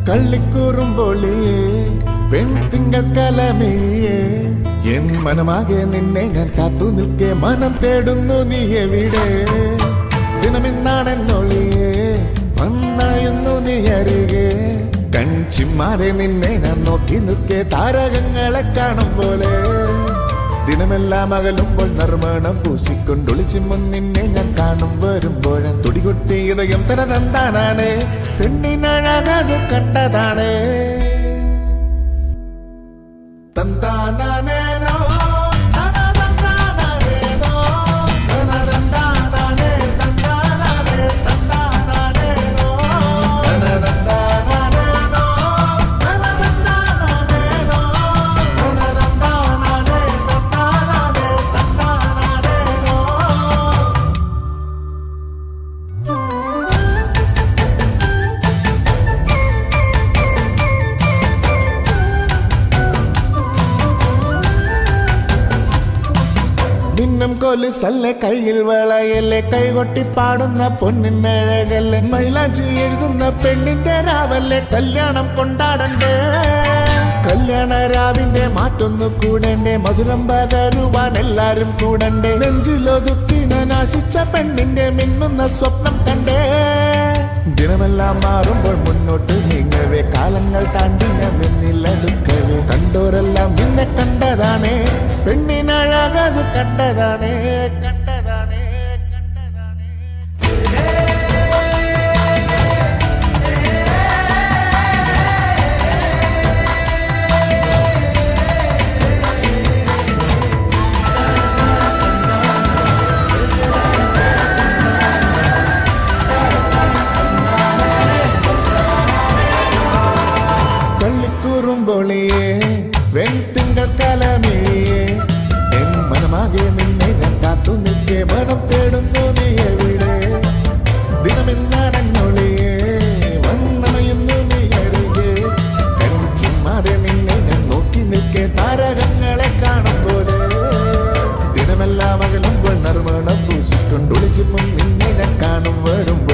കള്ളിക്കൂറുമ്പൊളിയേ വെൺതിങ്കൾ കലമിഴിയേ N മനമാകെ നിന്നെ ഞാൻ കാത്തു നിൽക്കെ മനം തേടുന്നു നീ എവിടെ ദിനമിന്നാണെന്നൊളിയേ വന്നണയുന്നു നീ അരികെ കൺചിമ്മാതെ നിന്നെ ഞാൻ നോക്കി നിൽക്കെ താരകങ്ങളെ കാണും പോലെ ദിനമെല്ലാം അകലുമ്പോൾ നർമ്മണം പൂശിക്കൊണ്ടൊളിച്ചുമ്പോൾ നിന്നെ ഞാൻ കാണും വരുമ്പോഴൻ തുടികൊട്ടി ഇതയം തനതന്താനാണ് പെണ്ണിനഴകത് കണ്ടതാണ് തന്താനാനേനോ, തനതന്താനാനേനോ, തനതന്താനാനേ, തന്താനാനേ, തന്താനാനേനോ, തനതന്താനാനേനോ, തനതന്താനാനേനോ, തനതന്താനാനേ, തന്താനാനേ, തന്താനാനേനോ. നിന്നും കൊലുസല്ലേ കയ്യിൽ വളയല്ലേ കൈകൊട്ടി പാടുന്ന പൊന്നിനഴകല്ലേ മൈലാഞ്ചി എഴുതുന്ന പെണ്ണിന്റെ രാവല്ലേ കല്യാണം കൊണ്ടാടണ്ടേ കല്യാണ രാവിന്റെ മാറ്റൊന്നു കൂടണ്ടേ മധുരം പകരുവാൻ എല്ലാരും കൂടണ്ടേ നെഞ്ചിലൊതുക്കിന നാശിച്ച പെണ്ണിന്റെ മിന്നുന്ന സ്വപ്നം കണ്ടേ ദിനമെല്ലാം മാറുമ്പോൾ മുന്നോട്ട് നീങ്ങവേ കാലങ്ങൾ താണ്ടി ഞാൻ നിന്നിലടുക്കവേ കണ്ടോരെല്ലാം നിന്നെ കണ്ടതാണേ പെണ്ണിനഴകത് കണ്ടതാണേ കണ്ടതാണേ കണ്ടതാണേ കള്ളിക്കൂറുമ്പൊളിയേ വെൺതിങ്കൾ കലമിഴിയേ എൻ മനമാകെ നിന്നെ ഞാൻ കാത്തു നിൽക്കെ മനം തേടുന്നു നീ എവിടെ ദിനമെന്നാനൊളിയേ വന്നണയുന്നു നീ അരികെ കൺചിമ്മാതെ നിന്നെ ഞാൻ നോക്കി നിൽക്കെ താരകങ്ങളെ കാണും പോലെ ദിനമെല്ലാം അകലുമ്പോൾ നർമ്മണം പൂശിക്കൊണ്ടൊളിച്ചിപ്പം നിന്നെ ഞാൻ കാണും വരുമ്പോൾ